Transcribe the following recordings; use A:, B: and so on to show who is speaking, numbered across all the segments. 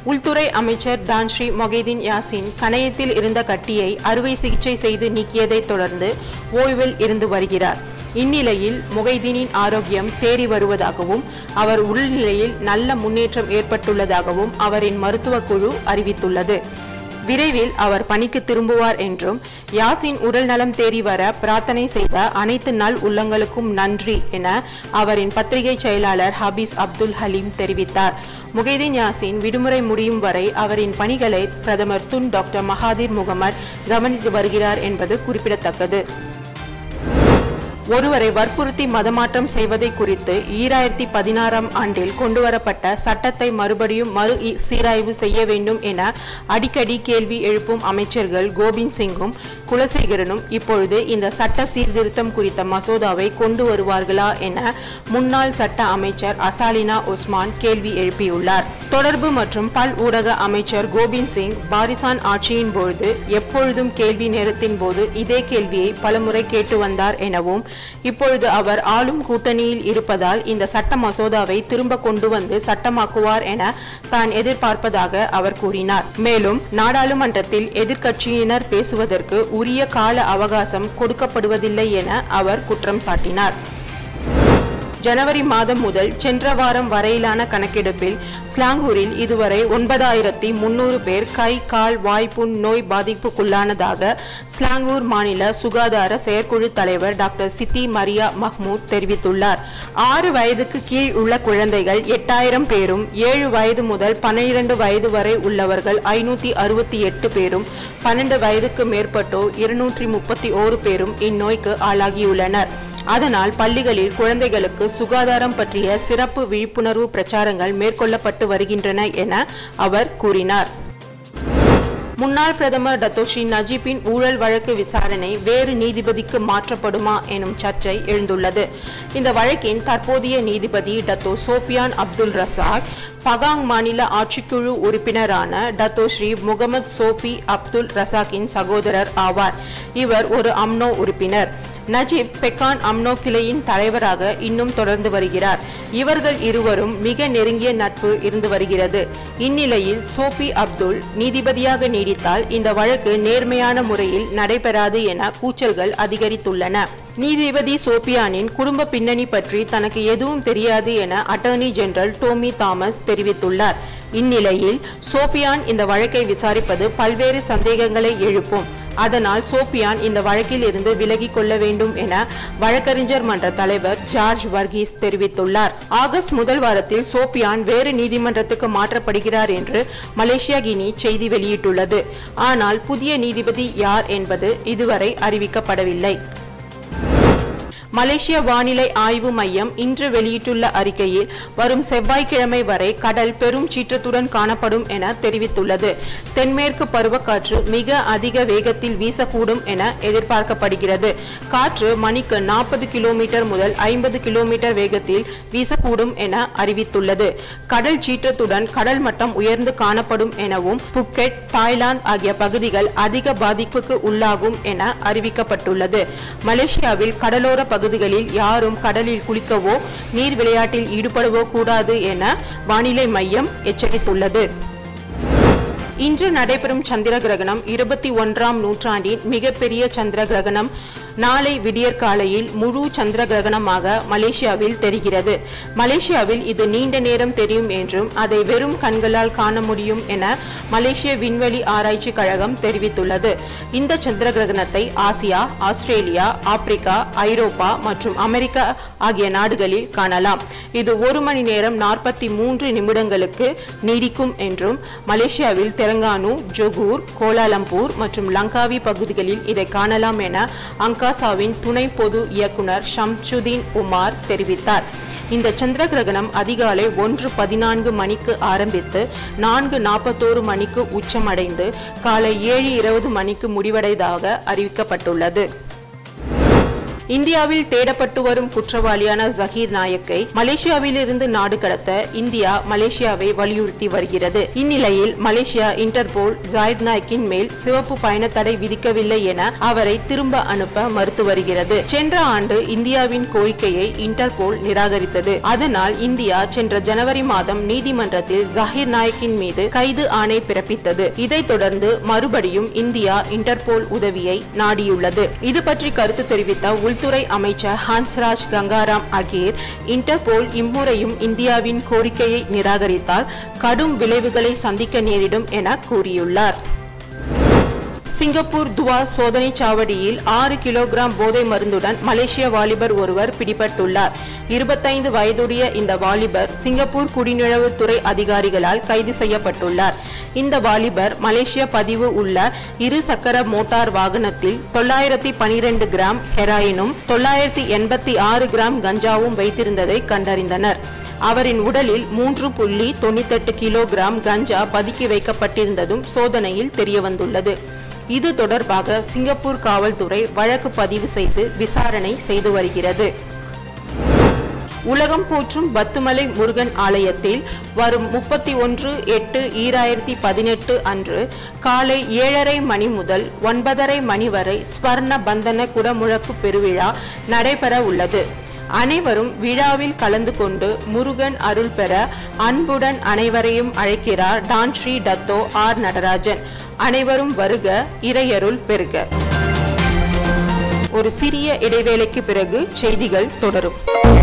A: உள்துறை அமைச்சர் டான்ஸ்ரீ மொகைதீன் யாசின் கணையத்தில் இருந்த கட்டியை அறுவை சிகிச்சை செய்து நீக்கியதைத் தொடர்ந்து ஓய்வில் இருந்து வருகிறார் இந்நிலையில் முகைதீனின் ஆரோக்கியம் தேறி வருவதாகவும் அவர் உடல்நிலையில் நல்ல முன்னேற்றம் ஏற்பட்டுள்ளதாகவும் அவரின் மருத்துவக் குழு அறிவித்துள்ளது விரைவில் அவர் பணிக்கு திரும்புவார் என்றும் யாசின் உடல் நலம் தேறி வர பிரார்த்தனை செய்த அனைத்து நல் உள்ளங்களுக்கும் நன்றி என அவரின் பத்திரிகை செயலாளர் ஹபீஸ் அப்துல் ஹலீம் தெரிவித்தார் முகைதீன் யாசின் விடுமுறை முடியும் வரை அவரின் பணிகளை பிரதமர் துன் டாக்டர் மகாதீர் முகமது கவனித்து வருகிறார் என்பது குறிப்பிடத்தக்கது ஒருவரை வற்புறுத்தி மதமாற்றம் செய்வதை குறித்து ஈராயிரத்தி பதினாறாம் ஆண்டில் கொண்டுவரப்பட்ட சட்டத்தை மறுபடியும் மறு இ- சீராய்வு செய்ய வேண்டும் என அடிக்கடி கேள்வி எழுப்பும் அமைச்சர்கள் கோபிந்த் சிங்கும் குலசேகரனும் இப்பொழுது இந்த சட்ட சீர்திருத்தம் குறித்த மசோதாவை கொண்டு வருவார்களா என முன்னாள் சட்ட அமைச்சர் அசாலினா உஸ்மான் கேள்வி எழுப்பியுள்ளார் தொடர்பு மற்றும் பல் ஊடக அமைச்சர் கோபிந்த் சிங் பாரிசான் ஆட்சியின் பொழுது எப்பொழுதும் கேள்வி நேரத்தின் போது இதே கேள்வியை பலமுறை கேட்டு வந்தார் எனவும் இப்பொழுது அவர் ஆளும் கூட்டணியில் இருப்பதால் இந்த சட்ட மசோதாவை திரும்ப கொண்டு வந்து சட்டமாக்குவார் என தான் எதிர்பார்ப்பதாக அவர் கூறினார் மேலும் நாடாளுமன்றத்தில் எதிர்க்கட்சியினர் பேசுவதற்கு உரிய கால அவகாசம் கொடுக்கப்படுவதில்லை என அவர் குற்றம் சாட்டினார் ஜனவரி மாதம் முதல் சென்ற வாரம் வரையிலான கணக்கெடுப்பில் ஸ்லாங்கூரில் இதுவரை ஒன்பதாயிரத்தி முன்னூறு பேர் கை கால் வாய்ப்புண் நோய் பாதிப்புக்குள்ளானதாக ஸ்லாங்கூர் மாநில சுகாதார செயற்குழு தலைவர் டாக்டர் சித்தி மரியா மஹ்மூத் தெரிவித்துள்ளார் ஆறு வயதுக்கு கீழ் உள்ள குழந்தைகள் எட்டாயிரம் பேரும் ஏழு வயது முதல் பன்னிரண்டு வயது வரை உள்ளவர்கள் ஐநூத்தி அறுபத்தி எட்டு பேரும் பன்னெண்டு வயதுக்கு மேற்பட்டோர் இருநூற்றி முப்பத்தி ஓரு பேரும் இந்நோய்க்கு ஆளாகியுள்ளனர் அதனால் பள்ளிகளில் குழந்தைகளுக்கு சுகாதாரம் பற்றிய சிறப்பு விழிப்புணர்வு பிரச்சாரங்கள் மேற்கொள்ளப்பட்டு வருகின்றன என அவர் கூறினார் முன்னாள் பிரதமர் டத்தோஷி நஜீப்பின் ஊழல் வழக்கு விசாரணை வேறு நீதிபதிக்கு மாற்றப்படுமா எனும் சர்ச்சை எழுந்துள்ளது இந்த வழக்கின் தற்போதைய நீதிபதி டத்தோ சோபியான் அப்துல் ரசாக் பகாங் மாநில ஆட்சிக்குழு உறுப்பினரான Dato Sri Mohamed Sofi Abdul ரசாக்கின் சகோதரர் ஆவார் இவர் ஒரு அம்னோ உறுப்பினர் நஜீப் பெக்கான் அம்னோ கிளையின் தலைவராக இன்னும் தொடர்ந்து வருகிறார் இவர்கள் இருவரும் மிக நெருங்கிய நட்பு இருந்து வருகிறது இந்நிலையில் சோபி அப்துல் நீதிபதியாக நீடித்தால் இந்த வழக்கு நேர்மையான முறையில் நடைபெறாது என கூச்சல்கள் அதிகரித்துள்ளன நீதிபதி சோபியானின் குடும்ப பின்னணி பற்றி தனக்கு எதுவும் தெரியாது என அட்டர்னி ஜெனரல் டோமி தாமஸ் தெரிவித்துள்ளார் இந்நிலையில் சோபியான் இந்த வழக்கை விசாரிப்பது பல்வேறு சந்தேகங்களை எழுப்பும் அதனால் சோபியான் இந்த வழக்கில் இருந்து விலகிக் கொள்ள வேண்டும் என வழக்கறிஞர் மன்ற தலைவர் ஜார்ஜ் வர்கீஸ் தெரிவித்துள்ளார் ஆகஸ்ட் முதல் வாரத்தில் சோபியான் வேறு நீதிமன்றத்துக்கு மாற்றப்படுகிறார் என்று மலேசியா கினி செய்தி வெளியிட்டுள்ளது ஆனால் புதிய நீதிபதி யார் என்பது இதுவரை அறிவிக்கப்படவில்லை மலேசிய வானிலை ஆய்வு மையம் இன்று வெளியிட்டுள்ள அறிக்கையில் வரும் செவ்வாய்க்கிழமை வரை கடல் பெரும் சீற்றத்துடன் காணப்படும் என தெரிவித்துள்ளது தென்மேற்கு பருவக்காற்று மிக அதிக வேகத்தில் வீசக்கூடும் என எதிர்பார்க்கப்படுகிறது காற்று மணிக்கு நாற்பது கிலோமீட்டர் முதல் ஐம்பது கிலோமீட்டர் வேகத்தில் வீசக்கூடும் என அறிவித்துள்ளது கடல் சீற்றத்துடன் கடல் மட்டம் உயர்ந்து காணப்படும் எனவும் புக்கெட் தாய்லாந்து ஆகிய பகுதிகள் அதிக பாதிப்புக்கு உள்ளாகும் என அறிவிக்கப்பட்டுள்ளது மலேசியாவில் கடலோர பகுதிகளில் யாரும் கடலில் குளிக்கவோ நீர் விளையாட்டில் ஈடுபடவோ கூடாது என வானிலை மையம் எச்சரித்துள்ளது இன்று நடைபெறும் சந்திர கிரகணம் இருபத்தி ஒன்றாம் நூற்றாண்டின் மிகப்பெரிய சந்திர கிரகணம் நாளை விடியற்காலையில் முழு சந்திர கிரகணமாக மலேசியாவில் தெரிகிறது மலேசியாவில் இது நீண்ட நேரம் தெரியும் என்றும் அதை வெறும் கண்களால் காண முடியும் என மலேசிய விண்வெளி ஆராய்ச்சி கழகம் தெரிவித்துள்ளது இந்த சந்திர கிரகணத்தை ஆசியா ஆஸ்திரேலியா ஆப்பிரிக்கா ஐரோப்பா மற்றும் அமெரிக்கா ஆகிய நாடுகளில் காணலாம் இது ஒரு மணி நேரம் நாற்பத்தி மூன்று நிமிடங்களுக்கு நீடிக்கும் என்றும் மலேசியாவில் தெலங்கானு ஜொகூர் கோலாலம்பூர் மற்றும் லங்காவி பகுதிகளில் இதை காணலாம் என அங்காசாவின் துணை பொது இயக்குனர் ஷம்சுதீன் உமார் தெரிவித்தார் இந்த சந்திர கிரகணம் அதிகாலை ஒன்று பதினான்கு மணிக்கு ஆரம்பித்து நான்கு நாற்பத்தோரு மணிக்கு உச்சமடைந்து காலை ஏழு இருபது மணிக்கு முடிவடைவதாக அறிவிக்கப்பட்டுள்ளது இந்தியாவில் தேடப்பட்டு வரும் குற்றவாளியான ஜஹீர் நாயக்கை மலேசியாவிலிருந்து நாடு கடத்த இந்தியா மலேசியாவை வலியுறுத்தி வருகிறது இந்நிலையில் மலேசியா இன்டர்போல் ஜாயிர் நாயக்கின் மேல் சிவப்பு பயண தடை விதிக்கவில்லை என அவரை திரும்ப அனுப்ப மறுத்து வருகிறது சென்ற ஆண்டு இந்தியாவின் கோரிக்கையை இன்டர்போல் நிராகரித்தது அதனால் இந்தியா சென்ற ஜனவரி மாதம் நீதிமன்றத்தில் ஜஹீர் நாயக்கின் மீது கைது ஆணை பிறப்பித்தது இதைத் தொடர்ந்து மறுபடியும் இந்தியா இன்டர்போல் உதவியை நாடியுள்ளது இது பற்றி கருத்து தெரிவித்த உள்துறை அமைச்சர் ஹன்ஸ்ராஜ் கங்காராம் அகேர் இன்டர்போல் இம்முறையும் இந்தியாவின் கோரிக்கையை நிராகரித்தால் கடும் விளைவுகளை சந்திக்க நேரிடும் என கூறியுள்ளார் சிங்கப்பூர் துவா சோதனை சாவடியில் ஆறு கிலோகிராம் போதை மருந்துடன் மலேசிய வாலிபர் ஒருவர் பிடிபட்டுள்ளார் இருபத்தைந்து வயதுடைய இந்த வாலிபர் சிங்கப்பூர் குடிநுழைவுத்துறை அதிகாரிகளால் கைது செய்யப்பட்டுள்ளார் இந்த வாலிபர் மலேசிய பதிவு உள்ள இரு சக்கர மோட்டார் வாகனத்தில் தொள்ளாயிரத்தி பனிரெண்டு கிராம் ஹெராயினும் தொள்ளாயிரத்தி எண்பத்தி ஆறு கிராம் கஞ்சாவும் வைத்திருந்ததை கண்டறிந்தனர் அவரின் உடலில் மூன்று புள்ளி தொண்ணூத்தெட்டு கிலோகிராம் கஞ்சா பதுக்கி வைக்கப்பட்டிருந்ததும் சோதனையில் தெரியவந்துள்ளது இது தொடர்பாக சிங்கப்பூர் காவல்துறை வழக்கு பதிவு செய்து விசாரணை செய்து வருகிறது உலகம் போற்றும் பத்துமலை முருகன் ஆலயத்தில் வரும் முப்பத்தி ஒன்று எட்டு ஈராயிரத்தி பதினெட்டு அன்று காலை ஏழரை மணி முதல் ஒன்பதரை மணி வரை ஸ்வர்ண பந்தன குடமுழக்கு பெருவிழா நடைபெற உள்ளது அனைவரும் விழாவில் கலந்து கொண்டு முருகன் அருள் பெற அன்புடன் அனைவரையும் அழைக்கிறார் Tan Sri Dato R Natarajan அனைவரும் வருக இறையருள் பெருக ஒரு சிறிய இடைவேளைக்கு பிறகு செய்திகள் தொடரும்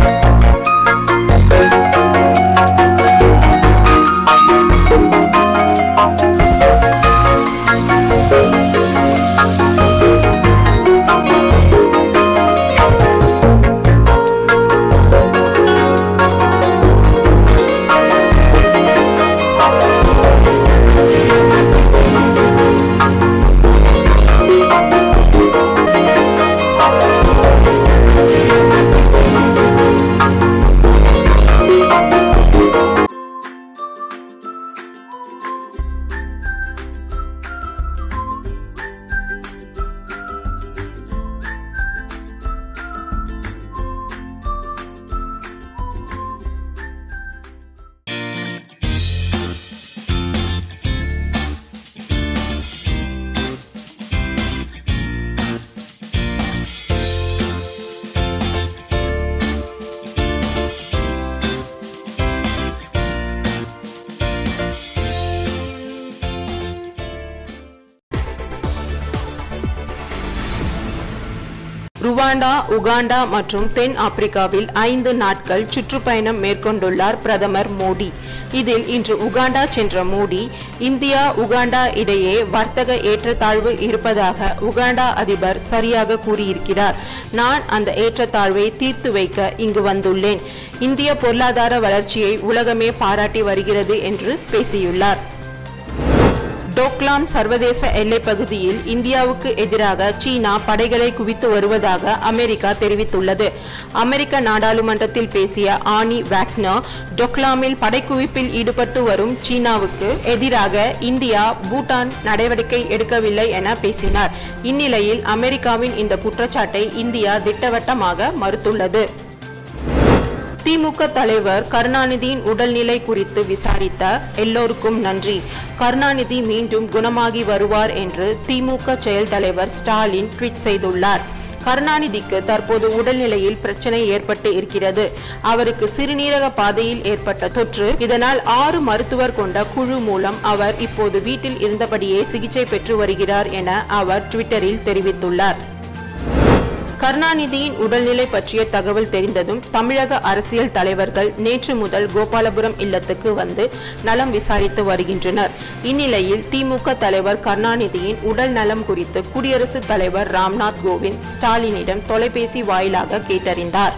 A: ருவாண்டா உகாண்டா மற்றும் தென் ஆப்பிரிக்காவில் ஐந்து நாட்கள் சுற்றுப்பயணம் மேற்கொண்டுள்ளார் பிரதமர் மோடி இதில் இன்று உகாண்டா சென்ற மோடி இந்தியா உகாண்டா இடையே வர்த்தக ஏற்றத்தாழ்வு இருப்பதாக உகாண்டா அதிபர் சரியாக கூறியிருக்கிறார் நான் அந்த ஏற்றத்தாழ்வை தீர்த்து வைக்க இங்கு வந்துள்ளேன் இந்திய பொருளாதார வளர்ச்சியை உலகமே பாராட்டி வருகிறது என்று பேசியுள்ளார் டோக்லாம் சர்வதேச எல்லைப் பகுதியில் இந்தியாவுக்கு எதிராக சீனா படைகளை குவித்து வருவதாக அமெரிக்கா தெரிவித்துள்ளது அமெரிக்க நாடாளுமன்றத்தில் பேசிய ஆனி வேக்னர் டொக்லாமில் படைக்குவிப்பில் ஈடுபட்டு வரும் சீனாவுக்கு எதிராக இந்தியா பூட்டான் நடவடிக்கை எடுக்கவில்லை என பேசினார் இந்நிலையில் அமெரிக்காவின் இந்த குற்றச்சாட்டை இந்தியா திட்டவட்டமாக மறுத்துள்ளது திமுக தலைவர் கருணாநிதியின் உடல்நிலை குறித்து விசாரித்த எல்லோருக்கும் நன்றி கருணாநிதி மீண்டும் குணமாகி வருவார் என்று திமுக செயல் தலைவர் ஸ்டாலின் ட்வீட் செய்துள்ளார் கருணாநிதிக்கு தற்போது உடல்நிலையில் பிரச்சனை ஏற்பட்டு இருக்கிறது அவருக்கு சிறுநீரக பாதையில் ஏற்பட்ட தொற்று இதனால் ஆறு மருத்துவர் கொண்ட குழு மூலம் அவர் இப்போது வீட்டில் இருந்தபடியே சிகிச்சை பெற்று வருகிறார் என அவர் ட்விட்டரில் தெரிவித்துள்ளார் கருணாநிதியின் உடல்நிலை பற்றிய தகவல் தெரிந்ததும் தமிழக அரசியல் தலைவர்கள் நேற்று முதல் கோபாலபுரம் இல்லத்துக்கு வந்து நலம் விசாரித்து வருகின்றனர் இந்நிலையில் திமுக தலைவர் கருணாநிதியின் உடல் நலம் குறித்து குடியரசுத் தலைவர் ராம்நாத் கோவிந்த் ஸ்டாலினிடம் தொலைபேசி வாயிலாக கேட்டறிந்தார்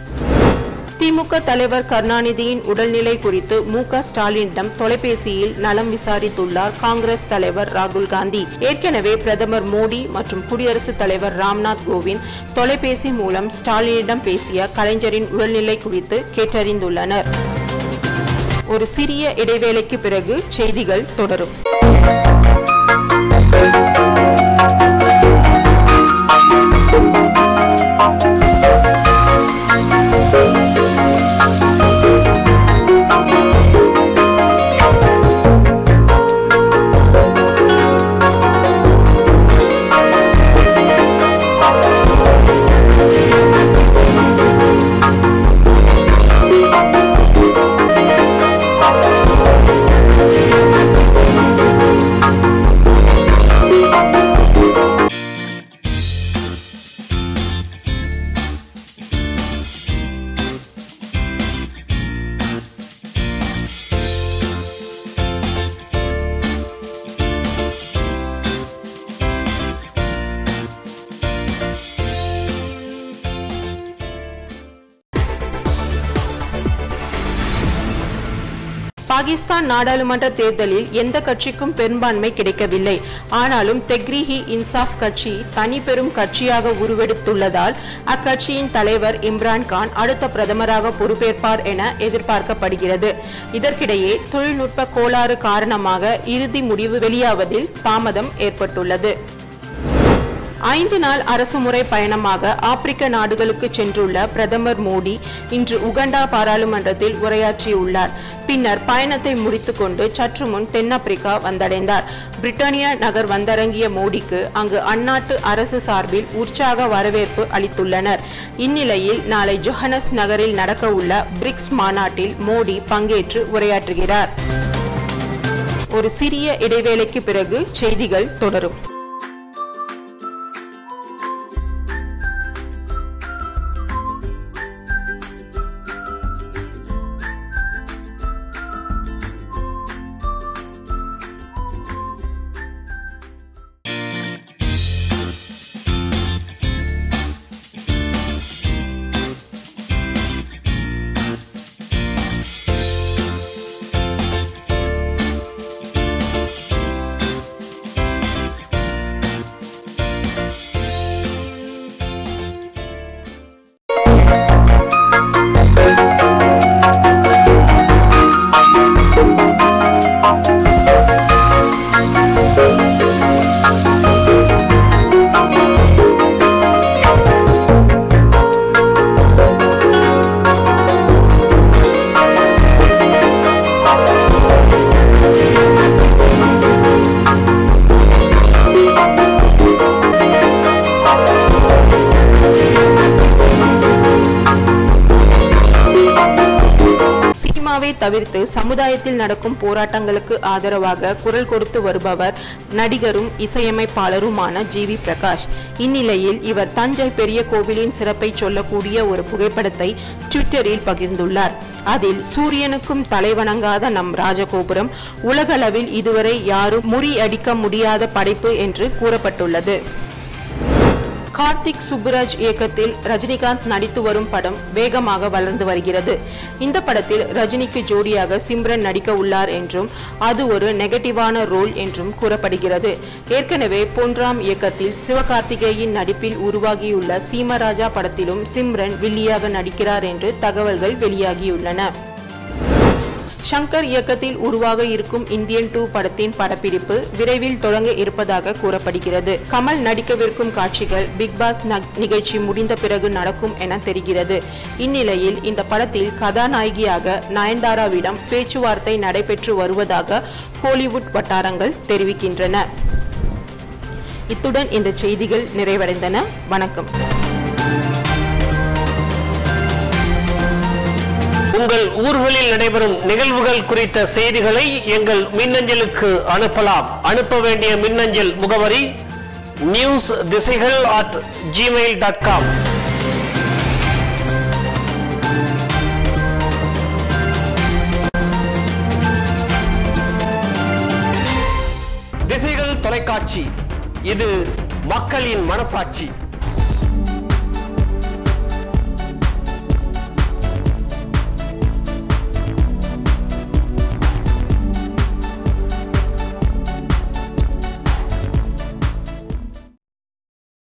A: திமுக தலைவர் கருணாநிதியின் உடல்நிலை குறித்து மு க ஸ்டாலினிடம் தொலைபேசியில் நலம் விசாரித்துள்ளார் காங்கிரஸ் தலைவர் ராகுல் காந்தி ஏற்கனவே பிரதமர் மோடி மற்றும் குடியரசுத் தலைவர் ராம்நாத் கோவிந்த் தொலைபேசி மூலம் ஸ்டாலினிடம் பேசிய கலைஞரின் உடல்நிலை குறித்து கேட்டறிந்துள்ளனர் ஒரு சிறிய இடைவேளைக்கு பிறகு செய்திகள் தொடரும் பாகிஸ்தான் நாடாளுமன்ற தேர்தலில் எந்த கட்சிக்கும் பெரும்பான்மை கிடைக்கவில்லை ஆனாலும் தெக்ரிஹி இன்சாஃப் கட்சி தனி பெரும் கட்சியாக உருவெடுத்துள்ளதால் அக்கட்சியின் தலைவர் இம்ரான் கான் அடுத்த பிரதமராக பொறுப்பேற்பார் என எதிர்பார்க்கப்படுகிறது இதற்கிடையே தொழில்நுட்ப கோளாறு காரணமாக இறுதி முடிவு வெளியாவதில் தாமதம் ஏற்பட்டுள்ளது ஐந்து நாள் அரசுமுறை பயணமாக ஆப்பிரிக்க நாடுகளுக்கு சென்றுள்ள பிரதமர் மோடி இன்று உகண்டா பாராளுமன்றத்தில் உரையாற்றியுள்ளார் பின்னர் பயணத்தை முடித்துக்கொண்டு சற்று முன் தென்னாப்பிரிக்கா வந்தடைந்தார் பிரிட்டானியா நகர் வந்தரங்கிய மோடிக்கு அங்கு அந்நாட்டு அரசு சார்பில் உற்சாக வரவேற்பு அளித்துள்ளனர் இந்நிலையில் நாளை ஜொஹனஸ் நகரில் நடக்கவுள்ள பிரிக்ஸ் மாநாட்டில் மோடி பங்கேற்று உரையாற்றுகிறார் ஒரு சிறிய இடைவேளைக்கு பிறகு செய்திகள் தொடரும் சினிமாவை தவிர்த்து சமுதாயத்தில் நடக்கும் போராட்டங்களுக்கு ஆதரவாக குரல் கொடுத்து வருபவர் நடிகரும் இசையமைப்பாளருமான ஜி வி பிரகாஷ் இந்நிலையில் இவர் தஞ்சை பெரிய கோவிலின் சிறப்பை சொல்லக்கூடிய ஒரு புகைப்படத்தை ட்விட்டரில் பகிர்ந்துள்ளார் அதில் சூரியனுக்கும் தலைவணங்காத நம் ராஜகோபுரம் உலகளவில் இதுவரை யாரும் முறியடிக்க முடியாத படைப்பு என்று கூறப்பட்டுள்ளது கார்த்திக் சுப்புராஜ் இயக்கத்தில் ரஜினிகாந்த் நடித்து வரும் படம் வேகமாக வளர்ந்து வருகிறது இந்த படத்தில் ரஜினிக்கு ஜோடியாக சிம்ரன் நடிக்க உள்ளார் என்றும் அது ஒரு நெகட்டிவான ரோல் என்றும் கூறப்படுகிறது ஏற்கனவே பொன்ராம் இயக்கத்தில் சிவகார்த்திகேயன் நடிப்பில் உருவாகியுள்ள சீமராஜா படத்திலும் சிம்ரன் வில்லியாக நடிக்கிறார் என்று தகவல்கள் வெளியாகியுள்ளன ஷங்கர் இயக்கத்தில் உருவாக இருக்கும் இந்தியன் டூ படத்தின் படப்பிடிப்பு விரைவில் தொடங்க இருப்பதாக கூறப்படுகிறது கமல் நடிக்கவிருக்கும் காட்சிகள் பிக் பாஸ் நிகழ்ச்சி முடிந்த பிறகு நடக்கும் என தெரிகிறது இந்நிலையில் இந்த படத்தில் கதாநாயகியாக நயன்தாராவிடம் பேச்சுவார்த்தை நடைபெற்று வருவதாக கோலிவுட் வட்டாரங்கள் தெரிவிக்கின்றன இத்துடன் இந்த செய்திகள் நிறைவடைந்தன வணக்கம்
B: உங்கள் ஊர்களில் நடைபெறும் நிகழ்வுகள் குறித்த செய்திகளை எங்கள் மின்னஞ்சலுக்கு அனுப்பலாம் அனுப்ப வேண்டிய மின்னஞ்சல் முகவரி நியூஸ் திசைகள் அட் ஜிமெயில் டாட் காம் திசைகள் தொலைக்காட்சி இது மக்களின் மனசாட்சி